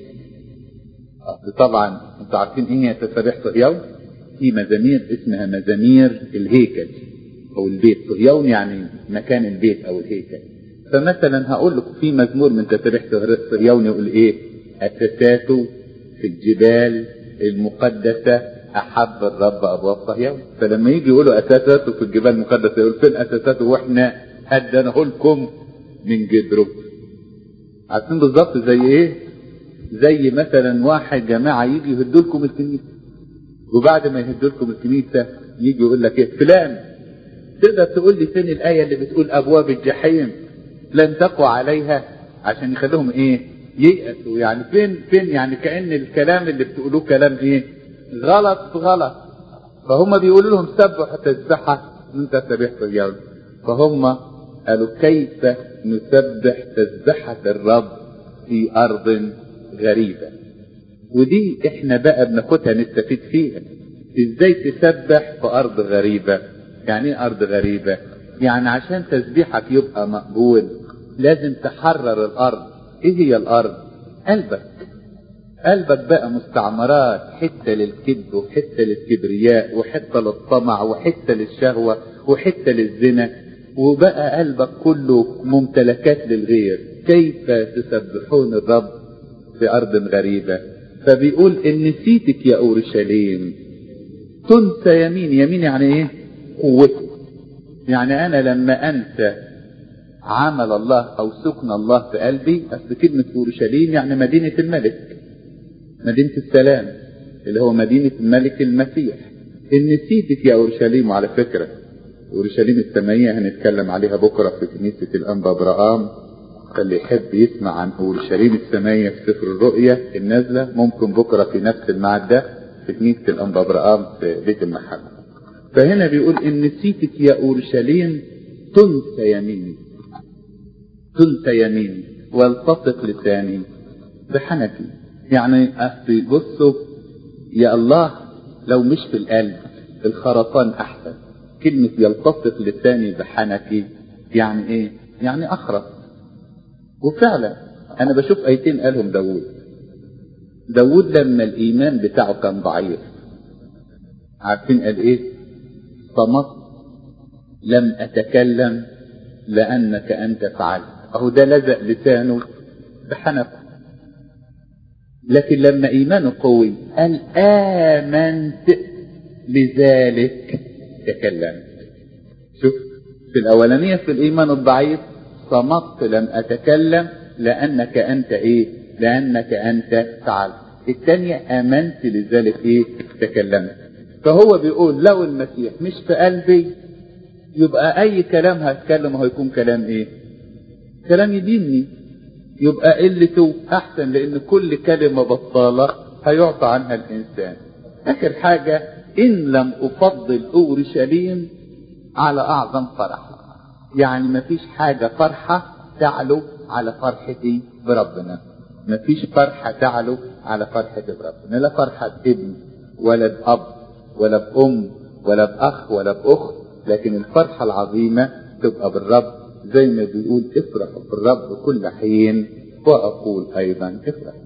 اصل طبعا انتوا عارفين ايه هي تسابيح صهيون في مزامير اسمها مزامير الهيكل او البيت صهيون يعني مكان البيت او الهيكل فمثلا هقول لكم في مزمور من تسابيح صهيون يقول ايه اساساته في الجبال المقدسة احب الرب ابواب صهيون فلما يجي يقولوا اساساته في الجبال المقدسة يقول فين اساساته واحنا هدناه لكم من جدره عارفين بالظبط زي ايه زي مثلا واحد جماعة يجي يهدوا لكم الكنيسة وبعد ما يهدوا لكم الكنيسة يجي يقول لك ايه فلان تقدر تقول لي فين الآية اللي بتقول أبواب الجحيم لن تقوى عليها عشان يخليهم ايه ييأسوا يعني فين فين يعني كأن الكلام اللي بتقولوه كلام ايه غلط في غلط فهم بيقولوا لهم سبحوا تسبحة من تسبيح اليوم فهم قالوا كيف نسبح تسبحة الرب في أرض غريبة ودي احنا بقى بناخدها نستفيد فيها ازاي تسبح في أرض غريبة يعني ايه أرض غريبة يعني عشان تسبيحك يبقى مقبول لازم تحرر الأرض ايه هي الأرض قلبك قلبك بقى مستعمرات حتة للكذب وحتة للكبرياء وحتة للطمع وحتة للشهوة وحتة للزنا وبقى قلبك كله ممتلكات للغير كيف تسبحون الرب في أرض غريبة فبيقول إن نسيتك يا أورشليم تنسى يمين يمين يعني إيه قوتي يعني أنا لما أنسى عمل الله أو سكن الله في قلبي أصل كلمة أورشليم يعني مدينة الملك مدينة السلام اللي هو مدينة الملك المسيح إن نسيتك يا أورشليم وعلى فكرة أورشليم السمائية هنتكلم عليها بكرة في كنيسة الأنبا برقام اللي يحب يسمع عن أورشليم السمائية في سفر الرؤية النازلة ممكن بكرة في نفس الميعاد ده في كنيسة الأنبا برقام في بيت المحل فهنا بيقول إن نسيتك يا أورشليم تنسى يميني تنسى يميني والتصق لساني بحنكي يعني أصل بصوا يا الله لو مش في القلب الخرطان أحسن كلمة يلتصق لساني بحنكي يعني إيه؟ يعني أخرس وفعلا أنا بشوف آيتين قالهم داوود داوود لما الإيمان بتاعه كان ضعيف عارفين قال إيه؟ صمت لم أتكلم لأنك أنت فعلت أهو ده لزق لسانه بحنكه لكن لما إيمانه قوي قال آمنت لذلك تكلمت شوف في الأولانية في الإيمان الضعيف صمت لم أتكلم لأنك أنت إيه لأنك أنت فعلت الثانية آمنت لذلك إيه تكلمت فهو بيقول لو المسيح مش في قلبي يبقى أي كلام هتكلمه هيكون كلام إيه كلام يديني يبقى قلته أحسن لأن كل كلمة بطالة هيعطى عنها الإنسان آخر حاجة إن لم أفضل أورشليم على أعظم فرح يعني مفيش حاجة فرحة تعلو على فرحتي بربنا مفيش فرحة تعلو على فرحتي بربنا لا فرحة ابن ولا بأب ولا بأم ولا بأخ ولا بأخت لكن الفرحة العظيمة تبقى بالرب زي ما بيقول افرحوا بالرب كل حين وأقول أيضا افرحوا